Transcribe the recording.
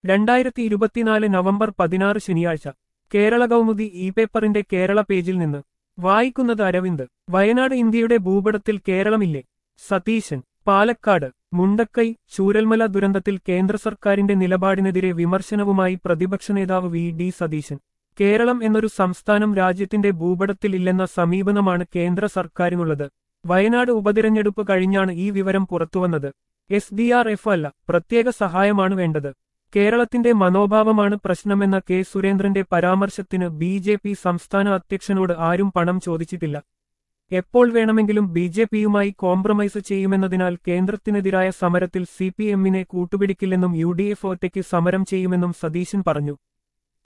രണ്ടായിരത്തി ഇരുപത്തിനാല് നവംബർ പതിനാറ് ശനിയാഴ്ച കേരള കൗമുദി ഇ പേപ്പറിന്റെ കേരള പേജിൽ നിന്ന് വായിക്കുന്നത് അരവിന്ദ് വയനാട് ഇന്ത്യയുടെ ഭൂപടത്തിൽ കേരളമില്ലേ സതീശൻ പാലക്കാട് മുണ്ടക്കൈ ചൂരൽമല ദുരന്തത്തിൽ കേന്ദ്ര സർക്കാരിന്റെ നിലപാടിനെതിരെ വിമർശനവുമായി പ്രതിപക്ഷ നേതാവ് വി ഡി സതീശൻ കേരളം എന്നൊരു സംസ്ഥാനം രാജ്യത്തിന്റെ ഭൂപടത്തിൽ ഇല്ലെന്ന സമീപനമാണ് കേന്ദ്ര സർക്കാരിനുള്ളത് വയനാട് ഉപതിരഞ്ഞെടുപ്പ് കഴിഞ്ഞാണ് ഈ വിവരം പുറത്തുവന്നത് എസ് ഡി ആർ എഫ് അല്ല പ്രത്യേക സഹായമാണ് വേണ്ടത് കേരളത്തിന്റെ മനോഭാവമാണ് പ്രശ്നമെന്ന കെ സുരേന്ദ്രന്റെ പരാമർശത്തിന് ബി ജെ പി സംസ്ഥാന അധ്യക്ഷനോട് ആരും പണം ചോദിച്ചിട്ടില്ല എപ്പോൾ വേണമെങ്കിലും ബി ജെ പിയുമായി കോംപ്രമൈസ് ചെയ്യുമെന്നതിനാൽ കേന്ദ്രത്തിനെതിരായ സമരത്തിൽ സി പി എമ്മിനെ കൂട്ടുപിടിക്കില്ലെന്നും യു ഡി എഫ് ഒറ്റയ്ക്ക് സമരം ചെയ്യുമെന്നും സതീശൻ പറഞ്ഞു